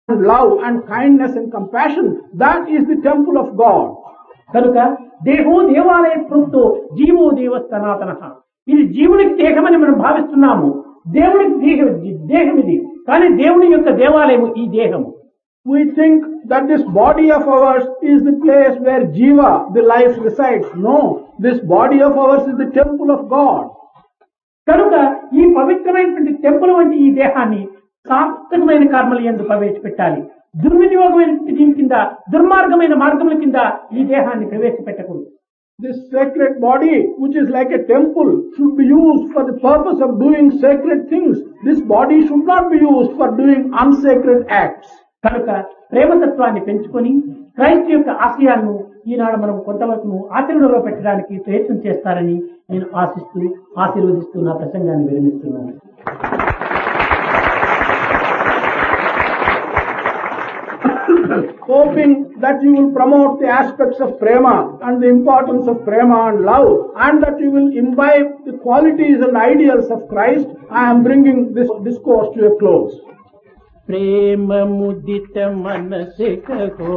and love and kindness and compassion, that is the temple of God. కనుక దేహో దేవాలయ ప్రభుతో GO దేవ సనాతన ఇది జీవునికి దేహమని మనం భావిస్తున్నాము దేవునికి దేహం దేహం ఇది కానీ దేవుని యొక్క దేవాలయం ఈ దేహము We think that this body of ours is the place where Jiva, the life resides. No, this body of ours is the temple of God. కనుక ఈ పవిత్రమైనటువంటి టెంపుల్ వంటి ఈ దేహాన్ని సార్థకమైన కర్మలు ఎందు ప్రవేశపెట్టాలి దుర్వినియోగమైన దీని కింద దుర్మార్గమైన మార్గముల కింద ఈ దేహాన్ని ప్రవేశపెట్టకూడదు This sacred body, which is like a temple, should be used for the purpose of doing sacred things. This body should not be used for doing unsacred acts. కనుక ప్రేమతత్వాన్ని పెంచుకొని క్రైస్తు యొక్క ఆశయాలను ఈనాడు మనం కొంతవరకు ఆచరణలో పెట్టడానికి ప్రయత్నం చేస్తారని నేను ఆశిస్తూ ఆశీర్వదిస్తూ నా ప్రసంగాన్ని విరమిస్తున్నాను hoping that you will promote the aspects of prema and the importance of prema and love and that you will imbibe the qualities and ideals of Christ, I am bringing this discourse to a close. ప్రేమ ముదిత మనసే కహో